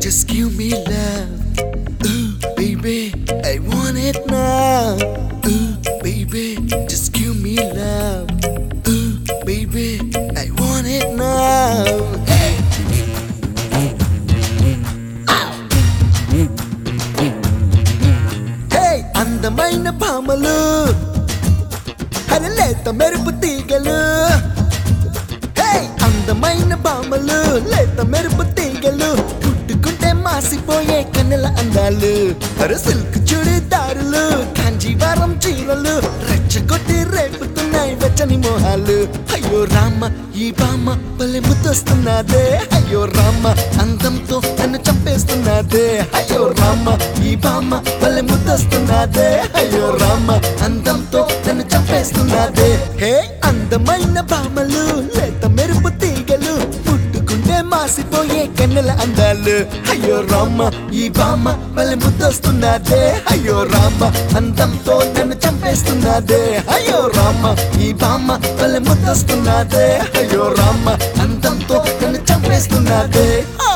just give me love. Ooh, baby, I want it now. Ooh, baby, just give me love. Ooh, baby, I want it now. Hey! Hey, అందమైన భామలు అరే లేత మెరుపు తీగలు హే అందమైన బామలు లేత మెరుపు తీగలు పుట్టుకుంటే మాసిపోయే కన్నెల అందాలు అరే సిల్క్ చుడిదారులు కాంజీవారం చీరలు రెచ్చగొట్టి రేపుతున్నాయి వెచ్చని మోహాలు అయ్యో రామ ఈ బామ్మ భలే ముద్దొస్తున్నదే అయ్యో రామ అందంతో నన్ను చంపేస్తున్నదే అయ్యో రామ ఈ బామ్మ భలే ముద్దొస్తున్నదే అయ్యో రామ అందంతో నన్ను చంపేస్తున్నదే హే అందమైన బామలు లేత మెరుపు తీగలు పుట్టుకుంటే మాసిపోయే కన్నెల అందాలు అయ్యో రామ ఈ బామ్మ భలే ముద్దొస్తున్నదే అయ్యో రామ అందంతో నన్ను చంపేస్తున్నదే అయ్యో రామ ఈ బామ్మ భలే ముద్దొస్తున్నదే అయ్యో రామ అందంతో నన్ను చంపేస్తున్నదే ఓ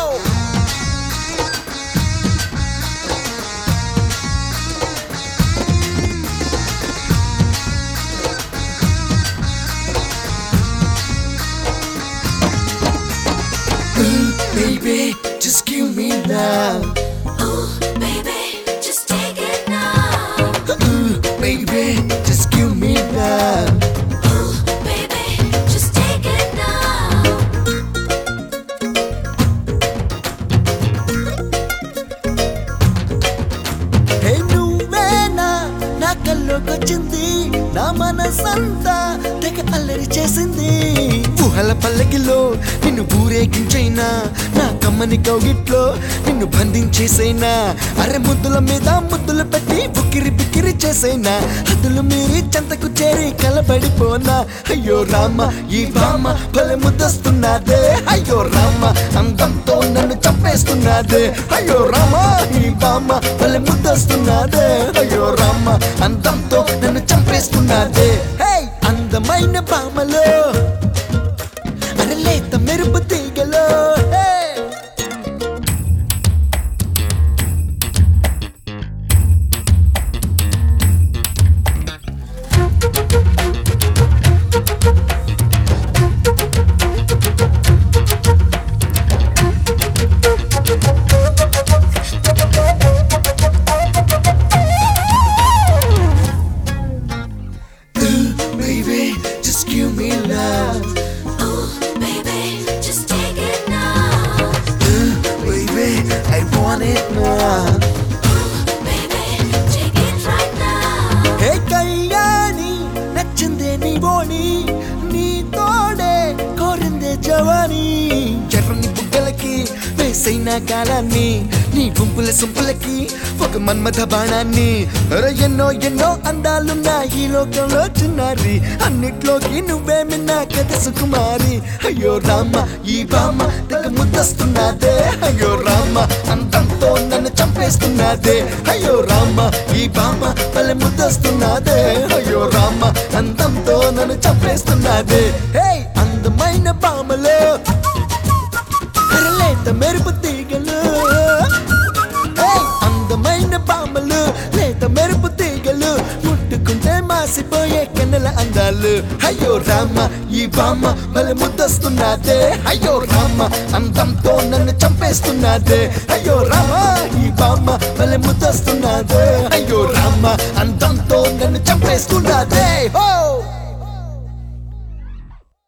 Ooh, baby, just give me love. Ooh, baby, just take it now. Ooh, baby, just give me love. Ooh, baby, just take it now. హే నువ్వేనా నా కల్లోకొచ్చింది నా మనసంతా తెగ అల్లరి చేసింది ఊహల పల్లకిలో నిన్ను ఊరేగించైనా నా కమ్మని కౌగిట్లో నిన్ను బంధించేసైనా అరె ముద్దుల మీద ముద్దులు పెట్టి బుక్కిరి బిక్కిరి చేసైనా హద్దులు మీరి చెంతకు చేరి కలబడిపోనా అయ్యో రామ ఈ బామ్మ భలే ముద్దొస్తున్నదే అయ్యో రామ అందంతో నన్ను చంపేస్తున్నదే అయ్యో రామ ఈ బామ్మ భలే ముద్దొస్తున్నదే అయ్యో రామ అందంతో నన్ను చంపేస్తున్నదే హే అందమైన బామలో అరే లేత మెరుపు తీగలో హే Ooh, baby, just give me love. Ooh, baby, just take it now. Ooh, baby, I want it now. Ooh, baby, take it right now. హే కళ్యాణి నచ్చిందే నీ బోణి నీ తోడే కోరిందే జవాని ఎర్రని బుగ్గలకి వేసైన కాలాన్ని నీ గుంపుల సొంపులకి ఒక మన్మథ బాణాన్ని అరే ఎన్నో ఎన్నో అందాలున్న ఈ లోకంలో చిన్నారి అన్నిట్లోకి నువ్వే మిన్నా కథ సుకుమారి అయ్యో రామ ఈ బామ్మ తెగ ముద్దస్తున్నదే అయ్యో రామ అంతంతో నన్ను చంపేస్తున్నదే అయ్యో రామ ఈ బామ్మ భలే ముద్దస్తున్నదే అయ్యో రామ అందంతో నన్ను చంపేస్తున్నదే హే అందమైన బామలో లేత మెరుపు తీగలు హే అందమైన బామలు లేత మెరుపు తీగలు ముట్టుకుంటే మాసిపోయే కన్నెల అందాలు అయ్యో రామ ఈ బామ్మ భలే ముద్దస్తున్నదే అయ్యో రామ అందంతో నన్ను చంపేస్తున్నదే అయ్యో రామ ఈ బామ్మ భలే ముద్దస్తున్నదే అయ్యో రామ అందంతో నన్ను చంపేస్తున్నదే ఓ